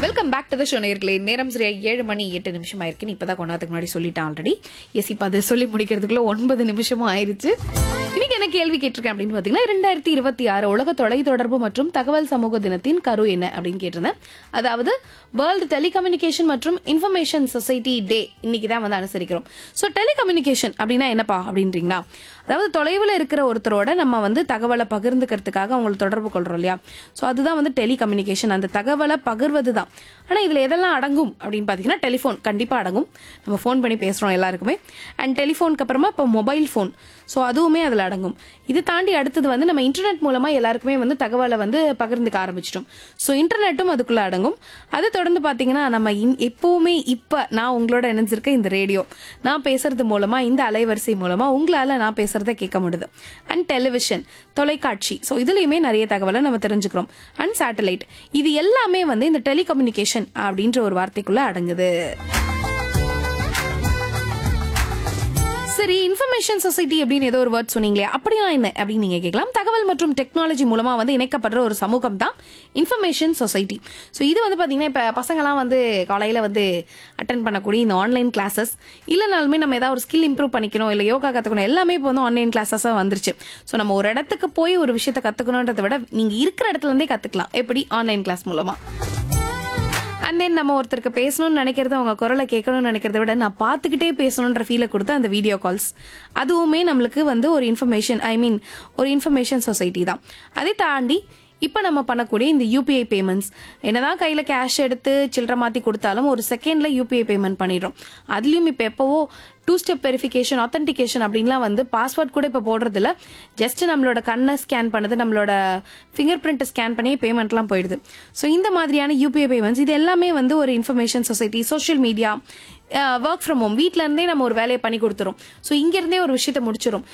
welcome back to the show நேர்களே நேரம் சரியா ஏழு மணி எட்டு நிமிஷம் ஆயிருக்கு இப்பதான் கொண்டாதுக்கு முன்னாடி சொல்லிட்டேன் ஆல்ரெடி எஸ் இப்போ அது சொல்லி முடிக்கிறதுக்குள்ள ஒன்பது நிமிஷமும் ஆயிருச்சு இன்னைக்கு என்ன கேள்வி கேட்டிருக்கேன் அப்படின்னு பாத்தீங்கன்னா ரெண்டாயிரத்தி இருபத்தி ஆறு உலக தொலைத்தொடர்பு மற்றும் தகவல் சமூக தினத்தின் கரு என்ன அப்படின்னு கேட்டிருந்தேன் அதாவது வேர்ல்டு டெலிகம்யூனிகேஷன் மற்றும் இன்ஃபர்மேஷன் சொசைட்டி டே இன்னைக்கு தான் வந்து அனுசரிக்கிறோம் ஸோ டெலிகம்யூனிகேஷன் அப்படின்னா என்னப்பா அப்படின்றீங்களா அதாவது தொலைவில் இருக்கிற ஒருத்தரோட நம்ம வந்து தகவலை பகிர்ந்துக்கிறதுக்காக அவங்களை தொடர்பு கொள்றோம் இல்லையா ஸோ அதுதான் வந்து டெலிகம்யூனிகேஷன் அந்த தகவலை பகிர்வது தான் ஆனால் இதில் எதெல்லாம் அடங்கும் அப்படின்னு பார்த்தீங்கன்னா டெலிஃபோன் கண்டிப்பாக அடங்கும் நம்ம ஃபோன் பண்ணி பேசுகிறோம் எல்லாருக்குமே அண்ட் டெலிஃபோனுக்கு அப்புறமா இப்போ மொபைல் ஃபோன் ஸோ அதுவுமே அதில் அடங்கும் இது தாண்டி அடுத்தது வந்து நம்ம இன்டர்நெட் மூலமாக எல்லாருக்குமே வந்து தகவலை வந்து பகிர்ந்துக்க ஆரம்பிச்சிட்டோம் ஸோ இன்டர்நெட்டும் அதுக்குள்ளே அடங்கும் அதை தொடர்ந்து பார்த்தீங்கன்னா நம்ம இன் எப்போவுமே இப்போ நான் உங்களோட இணைஞ்சிருக்க இந்த ரேடியோ நான் பேசுறது மூலமாக இந்த அலைவரிசை மூலமாக உங்களால் நான் பேசுறதை கேட்க முடியுது அண்ட் டெலிவிஷன் தொலைக்காட்சி ஸோ இதுலேயுமே நிறைய தகவலை நம்ம தெரிஞ்சுக்கிறோம் அண்ட் சேட்டலைட் இது எல்லாமே வந்து இந்த டெலிகம்யூனிகேஷன் அப்படின்ற ஒரு வார்த்தைக்குள்ள அடங்குது சரி இன்ஃபர்மேஷன் சொசைட்டி அப்படின்னு ஏதோ ஒரு வேர்ட் சொன்னீங்களே அப்படியா என்ன அப்படின்னு நீங்க கேட்கலாம் தகவல் மற்றும் டெக்னாலஜி மூலமா வந்து இணைக்கப்படுற ஒரு சமூகம் தான் இன்ஃபர்மேஷன் சொசைட்டி ஸோ இது வந்து பாத்தீங்கன்னா இப்ப பசங்கலாம் வந்து காலையில வந்து அட்டன் பண்ணக்கூடிய இந்த ஆன்லைன் கிளாஸஸ் இல்லைனாலுமே நம்ம ஏதாவது ஒரு ஸ்கில் இம்ப்ரூவ் பண்ணிக்கணும் இல்லை யோகா கத்துக்கணும் எல்லாமே இப்போ வந்து ஆன்லைன் கிளாஸஸாக வந்துருச்சு ஸோ நம்ம ஒரு இடத்துக்கு போய் ஒரு விஷயத்த கத்துக்கணுன்றதை விட நீங்க இருக்கிற இடத்துல இருந்தே கத்துக்கலாம் எப்படி ஆன்லைன் கிளாஸ் மூலமா அண்ட் தென் நம்ம ஒருத்தருக்கு பேசணும்னு நினைக்கிறது அவங்க குரலை கேட்கணும்னு நினைக்கிறத விட நான் பார்த்துக்கிட்டே பேசணுன்ற ஃபீலை கொடுத்த அந்த வீடியோ கால்ஸ் அதுவுமே நம்மளுக்கு வந்து ஒரு இன்ஃபர்மேஷன் ஐ மீன் ஒரு இன்ஃபர்மேஷன் சொசைட்டி தான் அதை தாண்டி இப்போ நம்ம பண்ணக்கூடிய இந்த யூபிஐ பேமெண்ட்ஸ் என்னதான் கையில் கேஷ் எடுத்து சில்லற மாற்றி கொடுத்தாலும் ஒரு செகண்டில் யூபிஐ பேமெண்ட் பண்ணிடுறோம் அதுலேயும் இப்போ எப்போவோ டூ ஸ்டெப் வெரிஃபிகேஷன் ஆத்தென்டிகேஷன் அப்படின்லாம் வந்து பாஸ்வேர்ட் கூட இப்போ போடுறதில்ல ஜஸ்ட் நம்மளோட கண்ணை ஸ்கேன் பண்ணது நம்மளோட ஃபிங்கர் பிரிண்ட்டை ஸ்கேன் பண்ணி பேமெண்ட்லாம் போயிடுது ஸோ இந்த மாதிரியான யூபிஐ பேமெண்ட்ஸ் இது எல்லாமே வந்து ஒரு information society social media work from home வீட்ல இருந்தே நம்ம ஒரு வேலையை பண்ணி கொடுத்துரும் ஸோ இங்க இருந்தே ஒரு விஷயத்த முடிச்சிடும்